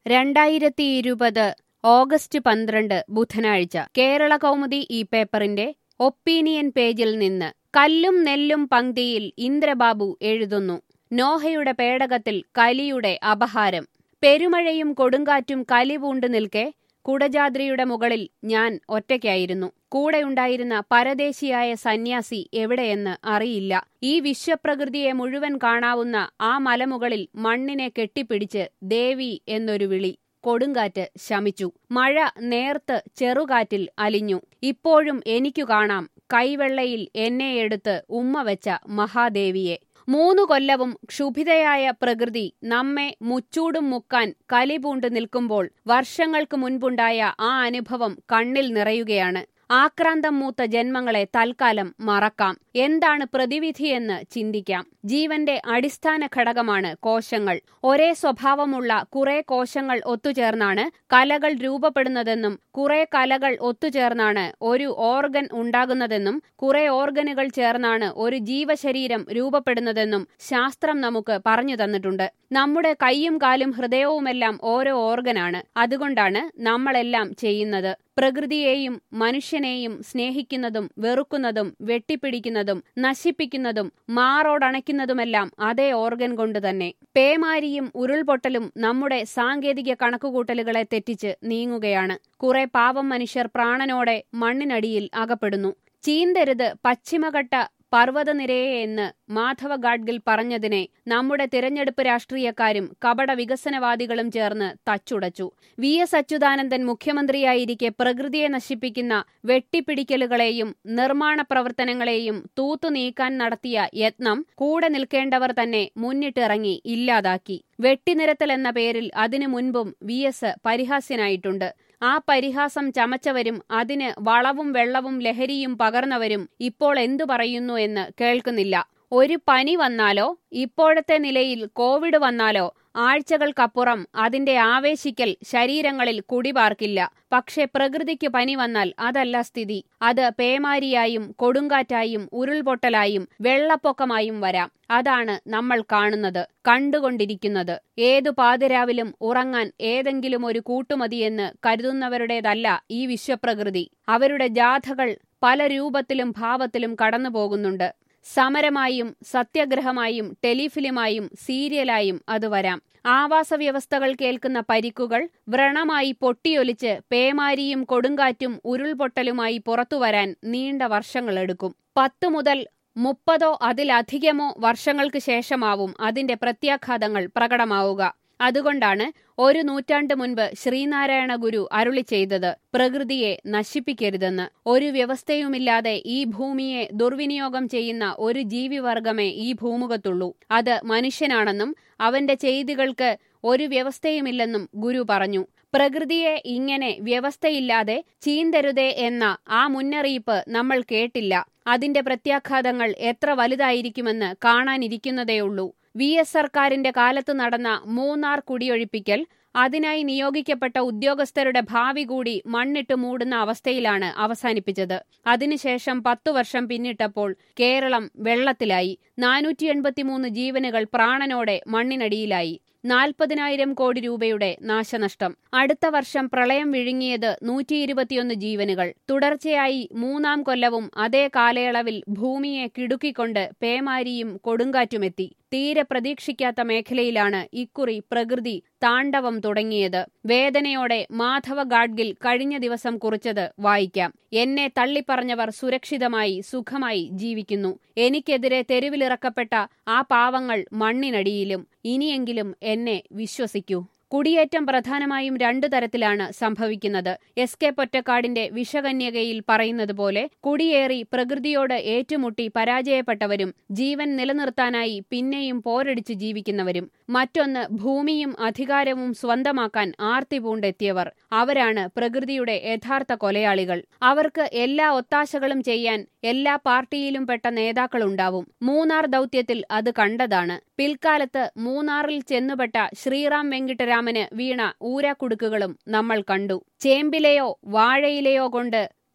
രണ്ടായിരത്തി ഇരുപത് ഓഗസ്റ്റ് പന്ത്രണ്ട് ബുധനാഴ്ച കേരള കൗമുദി ഈ പേപ്പറിന്റെ ഒപ്പീനിയൻ പേജിൽ നിന്ന് കല്ലും നെല്ലും പങ്ക്തിയിൽ ഇന്ദ്രബാബു എഴുതുന്നു നോഹയുടെ പേടകത്തിൽ കലിയുടെ അപഹാരം പെരുമഴയും കൊടുങ്കാറ്റും കലിപൂണ്ട് നിൽക്കെ കുടജാദ്രിയുടെ മുകളിൽ ഞാൻ ഒറ്റയ്ക്കായിരുന്നു കൂടെയുണ്ടായിരുന്ന പരദേശിയായ സന്യാസി എവിടെയെന്ന് അറിയില്ല ഈ വിശ്വപ്രകൃതിയെ മുഴുവൻ കാണാവുന്ന ആ മലമുകളിൽ മണ്ണിനെ കെട്ടിപ്പിടിച്ച് ദേവി എന്നൊരു വിളി കൊടുങ്കാറ്റ് ശമിച്ചു മഴ നേർത്ത് ചെറുകാറ്റിൽ അലിഞ്ഞു ഇപ്പോഴും എനിക്കു കാണാം കൈവെള്ളയിൽ എന്നെ എടുത്ത് ഉമ്മ വെച്ച മഹാദേവിയെ മൂന്നു കൊല്ലവും ക്ഷുഭിതയായ പ്രകൃതി നമ്മെ മുച്ചൂടും മുക്കാൻ കലിപൂണ്ട് നിൽക്കുമ്പോൾ വർഷങ്ങൾക്ക് മുൻപുണ്ടായ ആ അനുഭവം കണ്ണിൽ നിറയുകയാണ് ആക്രാന്തം മൂത്ത ജന്മങ്ങളെ തൽക്കാലം മറക്കാം എന്താണ് പ്രതിവിധിയെന്ന് ചിന്തിക്കാം ജീവന്റെ അടിസ്ഥാന ഘടകമാണ് കോശങ്ങൾ ഒരേ സ്വഭാവമുള്ള കുറെ കോശങ്ങൾ ഒത്തുചേർന്നാണ് കലകൾ രൂപപ്പെടുന്നതെന്നും കുറെ കലകൾ ഒത്തുചേർന്നാണ് ഒരു ഓർഗൻ ഉണ്ടാകുന്നതെന്നും കുറെ ഓർഗനുകൾ ചേർന്നാണ് ഒരു ജീവശരീരം രൂപപ്പെടുന്നതെന്നും ശാസ്ത്രം നമുക്ക് പറഞ്ഞു തന്നിട്ടുണ്ട് നമ്മുടെ കൈയും കാലും ഹൃദയവുമെല്ലാം ഓരോ ഓർഗനാണ് അതുകൊണ്ടാണ് നമ്മളെല്ലാം ചെയ്യുന്നത് പ്രകൃതിയെയും മനുഷ്യനെയും സ്നേഹിക്കുന്നതും വെറുക്കുന്നതും വെട്ടിപ്പിടിക്കുന്നതും നശിപ്പിക്കുന്നതും മാറോടണയ്ക്കുന്നതുമെല്ലാം അതേ ഓർഗൻ കൊണ്ട് തന്നെ പേമാരിയും ഉരുൾപൊട്ടലും നമ്മുടെ സാങ്കേതിക കണക്കുകൂട്ടലുകളെ തെറ്റിച്ച് നീങ്ങുകയാണ് കുറെ പാവം മനുഷ്യർ പ്രാണനോടെ മണ്ണിനടിയിൽ അകപ്പെടുന്നു ചീന്തരുത് പശ്ചിമഘട്ട പർവ്വതനിരയെ എന്ന് മാധവ ഗാഡ്ഗിൽ പറഞ്ഞതിനെ നമ്മുടെ തിരഞ്ഞെടുപ്പ് രാഷ്ട്രീയക്കാരും കപട വികസനവാദികളും ചേർന്ന് തച്ചുടച്ചു വി എസ് അച്യുതാനന്ദൻ മുഖ്യമന്ത്രിയായിരിക്കെ പ്രകൃതിയെ നശിപ്പിക്കുന്ന വെട്ടിപ്പിടിക്കലുകളെയും നിർമ്മാണ പ്രവർത്തനങ്ങളെയും തൂത്തു നീക്കാൻ നടത്തിയ യത്നം കൂടെ നിൽക്കേണ്ടവർ തന്നെ മുന്നിട്ടിറങ്ങി ഇല്ലാതാക്കി വെട്ടിനിരത്തൽ എന്ന പേരിൽ അതിനു മുൻപും വി എസ് പരിഹാസ്യനായിട്ടുണ്ട് ആ പരിഹാസം ചമച്ചവരും അതിന് വളവും വെള്ളവും ലഹരിയും പകർന്നവരും ഇപ്പോൾ എന്തു പറയുന്നു എന്ന് കേൾക്കുന്നില്ല ഒരു പനി വന്നാലോ ഇപ്പോഴത്തെ നിലയിൽ കോവിഡ് വന്നാലോ ആഴ്ചകൾക്കപ്പുറം അതിന്റെ ആവേശിക്കൽ ശരീരങ്ങളിൽ കുടിപാർക്കില്ല പക്ഷെ പ്രകൃതിക്ക് പനി വന്നാൽ അതല്ല സ്ഥിതി അത് പേമാരിയായും കൊടുങ്കാറ്റായും ഉരുൾപൊട്ടലായും വെള്ളപ്പൊക്കമായും വരാം അതാണ് നമ്മൾ കാണുന്നത് കണ്ടുകൊണ്ടിരിക്കുന്നത് ഏതു പാതിരാവിലും ഉറങ്ങാൻ ഏതെങ്കിലും ഒരു കൂട്ടുമതിയെന്ന് കരുതുന്നവരുടേതല്ല ഈ വിശ്വപ്രകൃതി അവരുടെ ജാഥകൾ പല രൂപത്തിലും ഭാവത്തിലും കടന്നുപോകുന്നുണ്ട് സമരമായും സത്യഗ്രഹമായും ടെലിഫിലിമായും സീരിയലായും അത് വരാം ആവാസ വ്യവസ്ഥകൾ കേൾക്കുന്ന പരിക്കുകൾ വ്രണമായി പൊട്ടിയൊലിച്ച് പേമാരിയും കൊടുങ്കാറ്റും ഉരുൾപൊട്ടലുമായി പുറത്തുവരാൻ നീണ്ട വർഷങ്ങളെടുക്കും പത്തു മുതൽ മുപ്പതോ അതിലധികമോ വർഷങ്ങൾക്ക് ശേഷമാവും അതിന്റെ പ്രത്യാഘാതങ്ങൾ പ്രകടമാവുക അതുകൊണ്ടാണ് ഒരു നൂറ്റാണ്ട് മുൻപ് ശ്രീനാരായണ ഗുരു അരുളി ചെയ്തത് പ്രകൃതിയെ നശിപ്പിക്കരുതെന്ന് ഒരു വ്യവസ്ഥയുമില്ലാതെ ഈ ഭൂമിയെ ദുർവിനിയോഗം ചെയ്യുന്ന ഒരു ജീവിവർഗമേ ഈ ഭൂമുഖത്തുള്ളൂ അത് മനുഷ്യനാണെന്നും അവന്റെ ചെയ്തികൾക്ക് ഒരു വ്യവസ്ഥയുമില്ലെന്നും ഗുരു പറഞ്ഞു പ്രകൃതിയെ ഇങ്ങനെ വ്യവസ്ഥയില്ലാതെ ചീന്തരുതേ എന്ന ആ മുന്നറിയിപ്പ് നമ്മൾ കേട്ടില്ല അതിന്റെ പ്രത്യാഘാതങ്ങൾ എത്ര വലുതായിരിക്കുമെന്ന് കാണാനിരിക്കുന്നതേയുള്ളൂ വി എസ് സർക്കാരിന്റെ കാലത്ത് നടന്ന മൂന്നാർ കുടിയൊഴിപ്പിക്കൽ അതിനായി നിയോഗിക്കപ്പെട്ട ഉദ്യോഗസ്ഥരുടെ ഭാവി കൂടി മണ്ണിട്ട് മൂടുന്ന അവസ്ഥയിലാണ് അവസാനിപ്പിച്ചത് അതിനുശേഷം പത്തു വർഷം പിന്നിട്ടപ്പോൾ കേരളം വെള്ളത്തിലായി നാനൂറ്റി എൺപത്തിമൂന്ന് ജീവനുകൾ പ്രാണനോടെ മണ്ണിനടിയിലായി നാൽപ്പതിനായിരം കോടി രൂപയുടെ നാശനഷ്ടം അടുത്ത വർഷം പ്രളയം വിഴുങ്ങിയത് നൂറ്റി ഇരുപത്തിയൊന്ന് ജീവനുകൾ തുടർച്ചയായി മൂന്നാം കൊല്ലവും അതേ കാലയളവിൽ ഭൂമിയെ കിടുക്കിക്കൊണ്ട് പേമാരിയും കൊടുങ്കാറ്റുമെത്തി തീരെ പ്രതീക്ഷിക്കാത്ത മേഖലയിലാണ് ഇക്കുറി പ്രകൃതി താണ്ഡവം തുടങ്ങിയത് വേദനയോടെ മാധവ ഗാഡ്ഗിൽ കഴിഞ്ഞ ദിവസം കുറിച്ചത് വായിക്കാം എന്നെ തള്ളിപ്പറഞ്ഞവർ സുരക്ഷിതമായി സുഖമായി ജീവിക്കുന്നു എനിക്കെതിരെ തെരുവിലിറക്കപ്പെട്ട ആ പാവങ്ങൾ മണ്ണിനടിയിലും ഇനിയെങ്കിലും എന്നെ വിശ്വസിക്കൂ കുടിയേറ്റം പ്രധാനമായും രണ്ടു തരത്തിലാണ് സംഭവിക്കുന്നത് എസ് കെ പൊറ്റക്കാടിന്റെ വിഷകന്യകയിൽ പറയുന്നത് പോലെ കുടിയേറി പ്രകൃതിയോട് ഏറ്റുമുട്ടി പരാജയപ്പെട്ടവരും ജീവൻ നിലനിർത്താനായി പിന്നെയും പോരടിച്ച് ജീവിക്കുന്നവരും മറ്റൊന്ന് ഭൂമിയും അധികാരവും സ്വന്തമാക്കാൻ ആർത്തി പൂണ്ടെത്തിയവർ അവരാണ് പ്രകൃതിയുടെ യഥാർത്ഥ കൊലയാളികൾ അവർക്ക് എല്ലാ ഒത്താശകളും ചെയ്യാൻ എല്ലാ പാർട്ടിയിലും പെട്ട നേതാക്കളുണ്ടാവും മൂന്നാർ ദൗത്യത്തിൽ അത് കണ്ടതാണ് പിൽക്കാലത്ത് മൂന്നാറിൽ ചെന്നുപെട്ട ശ്രീറാം വെങ്കിട്ടരാമന് വീണ ഊരാക്കുടുക്കുകളും നമ്മൾ കണ്ടു ചേമ്പിലയോ വാഴയിലയോ കൊണ്ട്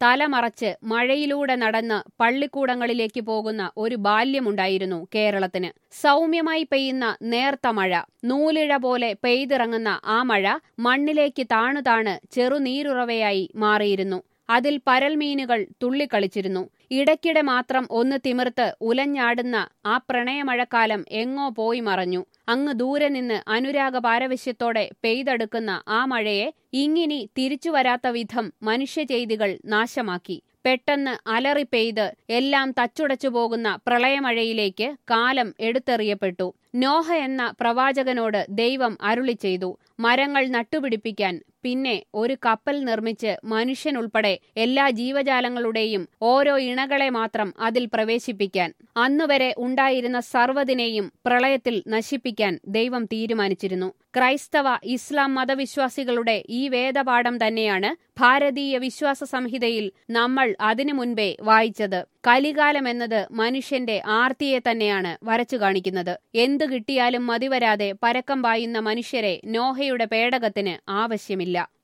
തലമറച്ച് മഴയിലൂടെ നടന്ന് പള്ളിക്കൂടങ്ങളിലേക്ക് പോകുന്ന ഒരു ബാല്യമുണ്ടായിരുന്നു കേരളത്തിന് സൗമ്യമായി പെയ്യുന്ന നേർത്ത മഴ നൂലിഴ പോലെ പെയ്തിറങ്ങുന്ന ആ മഴ മണ്ണിലേക്ക് താണു താണ് ചെറുനീരുറവയായി മാറിയിരുന്നു അതിൽ പരൽമീനുകൾ തുള്ളിക്കളിച്ചിരുന്നു ഇടയ്ക്കിടെ മാത്രം ഒന്ന് തിമിർത്ത് ഉലഞ്ഞാടുന്ന ആ പ്രണയമഴക്കാലം എങ്ങോ പോയി മറഞ്ഞു അങ്ങ് ദൂരെ നിന്ന് അനുരാഗ പാരവശ്യത്തോടെ പെയ്തെടുക്കുന്ന ആ മഴയെ ഇങ്ങിനി തിരിച്ചു വരാത്ത വിധം മനുഷ്യചെയ്തികൾ നാശമാക്കി പെട്ടെന്ന് അലറി പെയ്ത് എല്ലാം തച്ചുടച്ചു പോകുന്ന പ്രളയമഴയിലേക്ക് കാലം എടുത്തെറിയപ്പെട്ടു നോഹ എന്ന പ്രവാചകനോട് ദൈവം അരുളി ചെയ്തു മരങ്ങൾ നട്ടുപിടിപ്പിക്കാൻ പിന്നെ ഒരു കപ്പൽ നിർമ്മിച്ച് മനുഷ്യനുൾപ്പെടെ എല്ലാ ജീവജാലങ്ങളുടെയും ഓരോ ഇണകളെ മാത്രം അതിൽ പ്രവേശിപ്പിക്കാൻ അന്നുവരെ ഉണ്ടായിരുന്ന സർവ്വതിനെയും പ്രളയത്തിൽ നശിപ്പിക്കാൻ ദൈവം തീരുമാനിച്ചിരുന്നു ക്രൈസ്തവ ഇസ്ലാം മതവിശ്വാസികളുടെ ഈ വേദപാഠം തന്നെയാണ് ഭാരതീയ വിശ്വാസ സംഹിതയിൽ നമ്മൾ അതിനു മുൻപേ വായിച്ചത് കലികാലം എന്നത് മനുഷ്യന്റെ ആർത്തിയെ തന്നെയാണ് വരച്ചു കാണിക്കുന്നത് എന്തു കിട്ടിയാലും മതിവരാതെ പരക്കം പായുന്ന മനുഷ്യരെ നോഹയുടെ പേടകത്തിന് ആവശ്യമില്ല